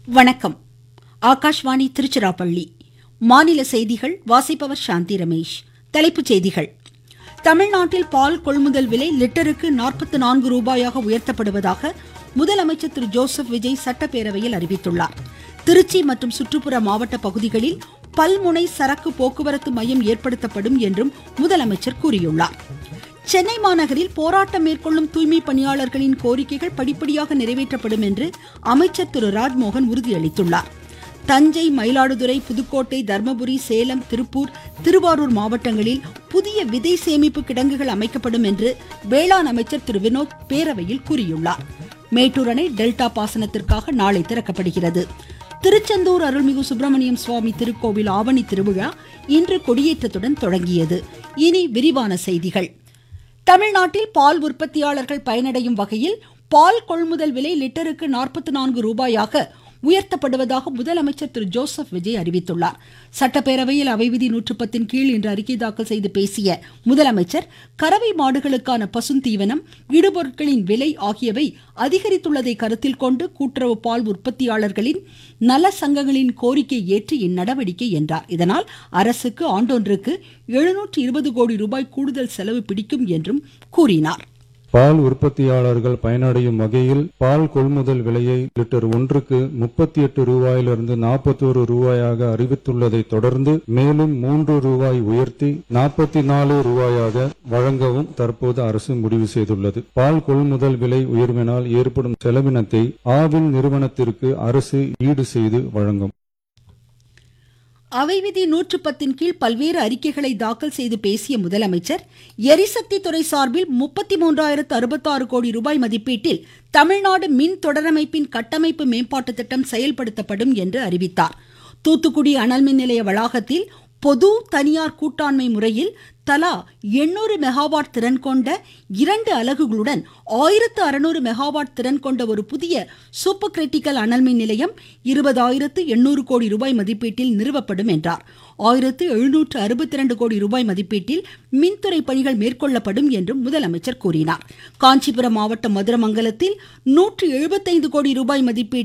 வணக்கம் ஆகாஷ்வாணி திருச்சிராப்பள்ளி மாநில செய்திகள் வாசிப்பவர் சாந்தி ரமேஷ் தலைப்புச் செய்திகள் தமிழ்நாட்டில் பால் கொள்முதல் விலை லிட்டருக்கு நாற்பத்தி நான்கு ரூபாயாக உயர்த்தப்படுவதாக முதலமைச்சர் திரு ஜோசப் விஜய் சட்டப்பேரவையில் அறிவித்துள்ளார் திருச்சி மற்றும் சுற்றுப்புற மாவட்ட பகுதிகளில் பல்முனை சரக்கு போக்குவரத்து மையம் ஏற்படுத்தப்படும் என்றும் முதலமைச்சர் கூறியுள்ளார் சென்னை மாநகரில் போராட்டம் மேற்கொள்ளும் தூய்மை பணியாளர்களின் கோரிக்கைகள் படிப்படியாக நிறைவேற்றப்படும் என்று அமைச்சர் திரு ராஜ்மோகன் உறுதியளித்துள்ளார் தஞ்சை மயிலாடுதுறை புதுக்கோட்டை தர்மபுரி சேலம் திருப்பூர் திருவாரூர் மாவட்டங்களில் புதிய விதை சேமிப்பு கிடங்குகள் அமைக்கப்படும் என்று வேளாண் அமைச்சர் திரு வினோத் பேரவையில் கூறியுள்ளார் மேட்டூர் அணை டெல்டா பாசனத்திற்காக நாளை திறக்கப்படுகிறது திருச்செந்தூர் அருள்மிகு சுப்பிரமணியம் சுவாமி திருக்கோவில் ஆவணி திருவிழா இன்று கொடியேற்றத்துடன் தொடங்கியது இனி விரிவான செய்திகள் தமிழ்நாட்டில் பால் உற்பத்தியாளர்கள் பயனடையும் வகையில் பால் கொள்முதல் விலை லிட்டருக்கு நாற்பத்தி நான்கு ரூபாயாக உயர்த்தப்படுவதாக முதலமைச்சர் திரு ஜோசப் விஜய் அறிவித்துள்ளார் சட்டப்பேரவையில் அவை விதி நூற்று பத்தின் கீழ் இன்று அறிக்கை தாக்கல் செய்து பேசிய முதலமைச்சர் கறவை மாடுகளுக்கான பசுந்தீவனம் இடுபொருட்களின் விலை ஆகியவை அதிகரித்துள்ளதை கருத்தில் கொண்டு கூட்டுறவு பால் உற்பத்தியாளர்களின் நல சங்கங்களின் கோரிக்கை ஏற்று இந்நடவடிக்கை என்றார் இதனால் அரசுக்கு ஆண்டொன்றுக்கு எழுநூற்று இருபது கோடி ரூபாய் கூடுதல் செலவு பிடிக்கும் என்றும் கூறினார் பால் உற்பத்தியாளர்கள் பயனடையும் வகையில் பால் கொள்முதல் விலையை லிட்டர் ஒன்றுக்கு முப்பத்தி எட்டு ரூபாயிலிருந்து நாற்பத்தோரு ரூபாயாக அறிவித்துள்ளதை தொடர்ந்து மேலும் மூன்று ரூபாய் உயர்த்தி நாற்பத்தி நாலு ரூபாயாக வழங்கவும் தற்போது அரசு முடிவு செய்துள்ளது பால் கொள்முதல் விலை உயர்வினால் ஏற்படும் செலவினத்தை ஆவின் நிறுவனத்திற்கு அரசு ஈடு செய்து வழங்கும் அவை விதி நூற்று பத்தின் கீழ் பல்வேறு அறிக்கைகளை தாக்கல் செய்து பேசிய முதலமைச்சர் எரிசக்தி துறை சார்பில் முப்பத்தி மூன்றாயிரத்து அறுபத்தாறு கோடி ரூபாய் மதிப்பீட்டில் தமிழ்நாடு மின் தொடரமைப்பின் கட்டமைப்பு மேம்பாட்டு திட்டம் செயல்படுத்தப்படும் என்று அறிவித்தார் தூத்துக்குடி அனல் மின் நிலைய வளாகத்தில் பொது தனியார் கூட்டாண்மை முறையில் தலா எண்ணூறு மெகாவாட் திறன் கொண்ட இரண்டு அலகுகளுடன் ஆயிரத்து அறுநூறு மெகாவாட் திறன் கொண்ட ஒரு புதிய சூப்பர் கிரிட்டிக்கல் அனல் மின் நிலையம் இருபதாயிரத்து எண்ணூறு கோடி ரூபாய் மதிப்பீட்டில் நிறுவப்படும் என்றார் ஆயிரத்து எழுநூற்று அறுபத்தி இரண்டு கோடி ரூபாய் மதிப்பீட்டில் மின்துறை பணிகள் மேற்கொள்ளப்படும் என்றும் முதலமைச்சர் கூறினார் காஞ்சிபுரம் மாவட்டம் மதுரமங்கலத்தில் நூற்று எழுபத்தைந்து கோடி ரூபாய் மதிப்பீட்டில்